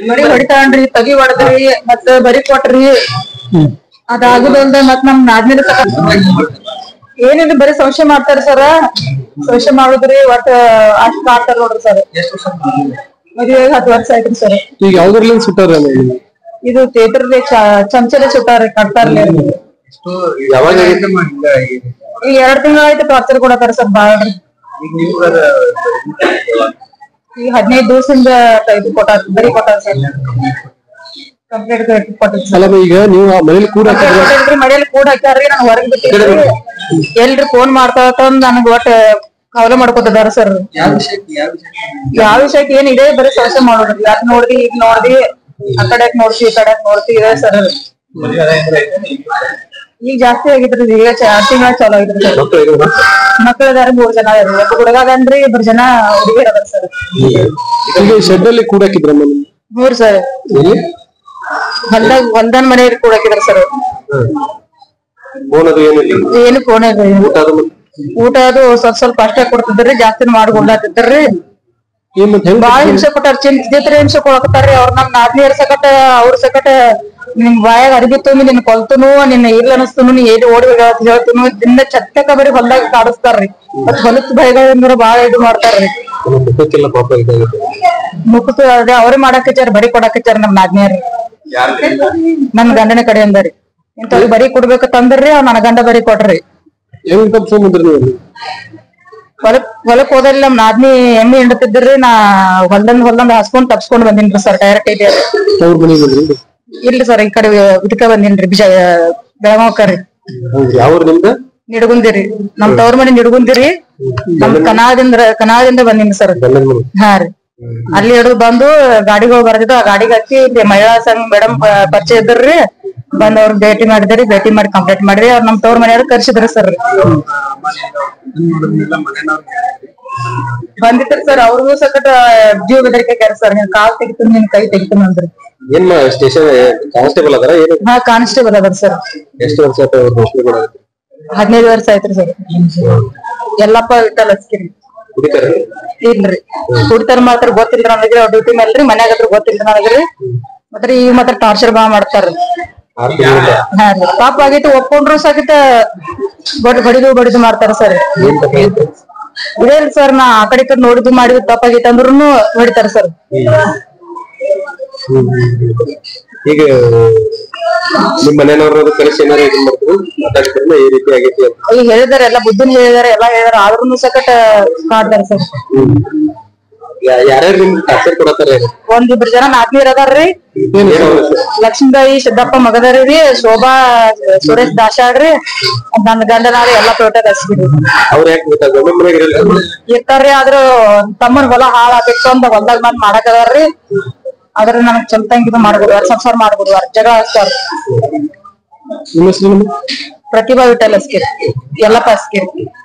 ಬರೀ ಹೊಡಿತಾನ್ರಿ ತಗಿ ಹೊಡೆದ್ರಿ ಮತ್ತ ಬರಿ ಕೊಟ್ರಿ ಅದಾಗುದಲ್ದ ಮತ್ ನಮ್ ನಾದ್ನಿರ ಏನಿಲ್ಲ ಬರೀ ಸಂಶಯ ಮಾಡ್ತಾರ ಸರ ಸಂಶಯ ಮಾಡುದ್ರಿ ಒಟ್ಟ ಅಷ್ಟ್ ಮಾಡ್ತಾರ ನೋಡ್ರಿ ಸರ್ ಮದ್ವೆ ಹತ್ತು ವರ್ಷ ಆಯ್ತ್ರಿ ಸರ್ ಈಗ ಯಾವ್ದ್ರಲ್ಲಿ ಸುಟ್ಟಾರ ಇದು ಥಿಯೇಟರ್ ಚಮಚಲೆ ಸುಟ್ಟಾರಿ ಕಟ್ತಾರ್ಲಿ ಯಾವಾಗ ಈಗ ಎರಡ್ ತಿಂಗಳ ಆಯ್ತು ಟಾರ್ಚರ್ ಕೊಡತಾರ ಸರ್ ಬಾಳ್ರಿ ಈಗ ಹದಿನೈದು ದಿವಸದಿಂದ ಇದು ಕೊಟ್ಟಾರ ಬರೀ ಕೊಟ್ಟಾರ ಸರ್ ಕಂಪ್ಲೇಂಟ್ ಕೊಟ್ಟಿದ್ ಸರ್ ಅಲ್ಲ ಈಗ ನೀವು ಆ ಮನೇಲಿ ಕೂಡ ಕೊಟ್ಟಿಲ್ರಿ ಮನೇಲಿ ಕೂಡ ಹಾಕ್ಯಾರ್ರಿ ನಾನ್ ಹೊರಗ್ ಬಿಟ್ಟಿದ್ರಿ ಎಲ್ರಿ ಫೋನ್ ಮಾಡ್ತಾ ನನಗ್ ಒಟ್ಟ ಕವಲ ಮಾಡ್ಕೊತಿದಾರ ಸರ್ ಯಾವ ವಿಷಯಕ್ಕೆ ಯಾವ ವಿಷಯಕ್ಕೆ ಯಾವ ವಿಷಯಕ್ಕೆ ಏನ್ ಇದೆ ಬರೀ ಸಂಶಯ ಮಾಡೋದ್ರಿ ಅದ್ ನೋಡ್ದಿ ಈಗ ನೋಡ್ದಿ ಆ ಕಡೆ ನೋಡ್ತಿ ಈ ಕಡೆ ನೋಡ್ತಿ ಇದೆ ಸರ್ ಈಗ ಜಾಸ್ತಿ ಆಗಿದ್ರಿ ಈಗ ಎರಡ್ ತಿಂಗಳ ಚಾಲೂ ಆಗಿದ್ರಿ ಸರ್ ಮಕ್ಳು ಅದಾರ ಮೂರ್ ಜನ ಅದಾರಿ ಒಬ್ಬ ಹುಡುಗ ಅದನ್ರಿ ಇಬ್ರು ಜನ ಹುಡುಗಿಯರ್ ಅದಾರ ಸರ್ ಈಗ ಶೆಡ್ ಅಲ್ಲಿ ಕೂಡ ಹಾಕಿದ್ರ ಮನೆ ಮೂರ್ ಸರ್ ಹೊಲ್ದಾಗ ಹೊಲ್ದನ್ ಮನೆಯಲ್ಲಿ ಕೂಡ ಹಾಕಿದಾರ ಸರ್ ಫೋನ್ ಅದು ಏನಿಲ್ಲ ಏನು ಫೋನ್ ಊಟ ಅದು ಸ್ವಲ್ಪ ಸ್ವಲ್ಪ ಅಷ್ಟೇ ಕೊಡ್ತಿದ್ರಿ ಜಾಸ್ತಿ ಮಾಡ್ಕೊಡ್ಲಾತಿದ್ರಿ ಏನ್ ಮತ್ತೆ ಹೆಂಗ್ ಬಾಳ ಹಿಂಸೆ ಕೊಟ್ಟಾರ ಚಿಂತಿದ್ರೆ ಹಿಂಸೆ ಕೊಡಕತ್ತಾರ್ರಿ ಅವ್ರ ನಮ್ ನಾದ್ನಿಯರ್ ಸಕಟ ಅವ್ರ ಸಕಟ ನಿನ್ ಬಾಯಾಗ ಅರ್ಬಿ ತುಂಬಿ ನಿನ್ ಕೊಲ್ತನು ನಿನ್ನ ಇಲ್ಲ ಅನಸ್ತನು ನೀ ಎಲ್ಲಿ ಓಡಿ ಹೇಳ್ತನು ದಿನ ಛತ್ತಕ ಬರೀ ಹೊಲ್ದಾಗ ಕಾಡಿಸ್ತಾರ್ರಿ ಮತ್ ಹೊಲತ್ ಭಯಗಳಿಂದ ಬಾಳ ಇದು ಮಾಡ್ತಾರ್ರಿ ಮುಖಕ್ಕೆಲ್ಲ ಪಾಪ ಇದಾಗಿದೆ ಮುಖತ ಅದೇ ಅವ್ರೇ ಮಾಡಕ್ ಹಚ್ಚಾರ ಬರಿ ಕೊಡಕ್ ಹಚ್ಚಾರ ನಮ್ ನಾದ್ನಿಯರ್ ನನ್ ಗಂಡನ ಕಡೆಯಿಂದ ರೀ ಇಂಥವ್ರಿಗೆ ಬರಿ ಕೊಡ್ಬೇಕಂತಂದ್ರಿ ಅವ್ರ ನನ್ನ ಗಂಡ ಬರಿ ಕೊಟ್ರಿ ಹೆಂಗ್ ತಪ್ಸ್ಕೊಂಡ್ಬಂದ್ರಿ ನೀವು ಅಲ್ಲಿ? ಹೊಲಕ್ ಹೊಲಕ್ ಹೋದಲ್ಲಿ ನಮ್ ನಾದ್ನಿ ಎಮ್ಮಿ ಹಿಂಡತಿದ್ರಿ ನಾ ಹೊಲ್ದಂದ್ ಹೊಲ್ದಂದ್ ಹಾಸ್ಕೊಂಡ್ ತಪ್ಸ್ಕೊಂಡ್ ಬಂದಿನ್ರಿ ಸರ್ ಡೈರೆಕ್ಟ್ ಇದೆ ಅವ್ರ ಮನೆಗೆ ಬಂದ್ರಿ ಇಲ್ರಿ ಸರ್ ಈ ಕಡೆ ಇದಕ್ಕ ಬಂದಿನ್ರಿ ಬಿಜ ಬೆಳಗಾವ್ಕರಿ ಹೌದ್ರಿ ಯಾವ ನಿಮ್ದ ನಿಡಗುಂದಿರಿ ನಮ್ ತವ್ರ ಮನೆ ನಿಡಗುಂದಿರಿ ನಮ್ ಕನಾದಿಂದ ಕನಾದಿಂದ ಬಂದಿನಿ ಸರ್ ಗಂಡನ ಮನೆ ಹಾ ರೀ ಅಲ್ಲಿ ಹಿಡಿದು ಬಂದು ಗಾಡಿಗಳು ಬರ್ದಿದ್ದು ಆ ಗಾಡಿಗೆ ಹಚ್ಚಿ ಇಲ್ಲಿ ಮಹಿಳಾ ಸಂಘ ಮೇಡಮ್ ಪರಿಚಯ ಇದ್ರಿ ಬಂದ್ ಅವ್ರ ಭೇಟಿ ಮಾಡಿದ್ರಿ ಭೇಟಿ ಮಾಡಿ ಕಂಪ್ಲೇಂಟ್ ಮಾಡಿದ್ರಿ ಅವ್ರ ನಮ್ ತವ್ರ ಮನೆಯವ್ರ ಕರ್ಸಿದ್ರಿ ಸರ್ ಬಂದಿತ್ರಿ ಸರ್ ಅವ್ರಿಗೂ ಸಕಟ ಜೀವ ಬೆದರಿಕೆ ಕ್ಯಾರ ಸರ್ ನೀನ್ ಕಾಲ್ ತೆಗಿತೀನಿ ನಿನ್ ಕೈ ತೆಗಿತೀನಿ ಅಂದ್ರಿ ಏನ್ ಸ್ಟೇಷನ್ ಕಾನ್ಸ್ಟೇಬಲ್ ಅದರ ಏನು ಹಾ ಕಾನ್ಸ್ಟೇಬಲ್ ಅದಾರ ಸರ್ ಎಷ್ಟು ವರ್ಷ ಆಯ್ತು ಅವ್ರು ನೌಕರಿ ಮಾಡೋದು ಹದಿನೈದು ವರ್ಷ ಆಯ್ತ್ರಿ ಸರ್ ಎಲ್ಲಪ್ಪ ವಿಠಲ್ ಹಚ್ಕಿರಿ ಕುಡಿತಾರ ಇಲ್ರಿ ಕುಡ್ತಾರ ಮಾತ್ರ ಗೊತ್ತಿಲ್ರಿ ನನಗ್ರಿ ಅವ್ರ ಡ್ಯೂಟಿ ಮೇಲ್ರಿ ಮನ್ಯಾಗ ಹತ್ರ ಗೊತ್ತಿಲ್ರಿ ನನಗ್ರಿ ಮತ್ರಿ ಈಗ ಮಾತ್ರ ಟಾರ್ಚರ್ ಬಾ ಮಾಡ್ತಾರ್ರಿ ಆರು ತಿಂಗಳಿಂದ ಹಾ ರೀ ಪಾಪ ಆಗೈತಿ ಒಪ್ಕೊಂಡ್ರು ಸಾಕಿತ ಬಡ್ ಬಡಿದು ಬಡಿದು ಮಾಡ್ತಾರ ಸರ್ ಏನ್ ತಪ್ಪಾಯ್ತು ಇದೇರಿ ಸರ್ ನಾ ಆ ಕಡೆ ಈ ಕಡೆ ನೋಡಿದ್ದು ಮಾಡಿದ್ದು ತಪ್ಪಾಗೈತೆ ಅಂದ್ರೂ ಹೊಡಿತಾರ ಸರ್ ಈಗ ನಿಮ್ ಮನೆಯವ್ರ ಕರೆಸಿ ಏನಾರ ಇದನ್ ಮಾಡ್ತಾರೆ ಮಾತಾಡಿದ್ರಲ್ಲ ಈ ರೀತಿ ಆಗೈತಿ ಅಂತ ಈಗ ಹೇಳಿದಾರೆ ಎಲ್ಲ ಬುದ್ಧಿನ ಹೇಳಿದಾರೆ ಎಲ್ಲಾ ಹೇಳಿದಾರೆ ಆದ್ರೂ ಸಕಟ ಕಾಡ್ತಾರ ಸರ್ ಯಾ- ಯಾರ್ಯಾರು ನಿಮ್ಗೆ ಟಾರ್ಚರ್ ಕೊಡತ್ತಾರ ಒಂದಿಬ್ರು ಜನ ನಾಲ್ಕನೀರ್ ಅದಾರ್ರಿ ಲಕ್ಷ್ಮೀಬಾಯಿ ಸಿದ್ದಪ್ಪ ಮಗದರಿ ಶೋಭಾ ಸುರೇಶ್ ದಾಶಾಡ್ರಿ ನನ್ ಗಂಡನಾರಿ ಎಲ್ಲಾ ಟೋಟಲ್ ಹಸ್ಬಿಡ್ರಿ ಅವ್ರ ಯಾಕೆ ಗೊತ್ತಾಗ ಗಂಡನ ಮನೆಗೆ ಇರಲ್ಲ ಇರ್ತಾರ್ರಿ ಆದ್ರ ತಮ್ಮನ್ ಹೊಲ ಹಾಳ್ ಆಗ್ಬೇಕು ಅಂತ ಹೊಲ್ದಾಗ ಬಂದ್ ಮಾಡಕ್ ಅದಾರ್ರಿ ಆದ್ರ ನನಗ್ ಚಲ್ತಂಗ್ ಇದು ಮಾಡ್ಬಿಡುವಾರ ಸಂಸಾರ ಮಾಡ್ಬಿಡುವಾರ ಜಗಳ ಹಚ್ಚಾರ ನಿಮ್ಮ ಹೆಸರು ಪ್ರತಿಭಾ ವಿಠಲ್ ಹಸ್ಕಿರಿ ಎಲ್ಲಪ್ಪ ಹಸ್ಕಿರಿ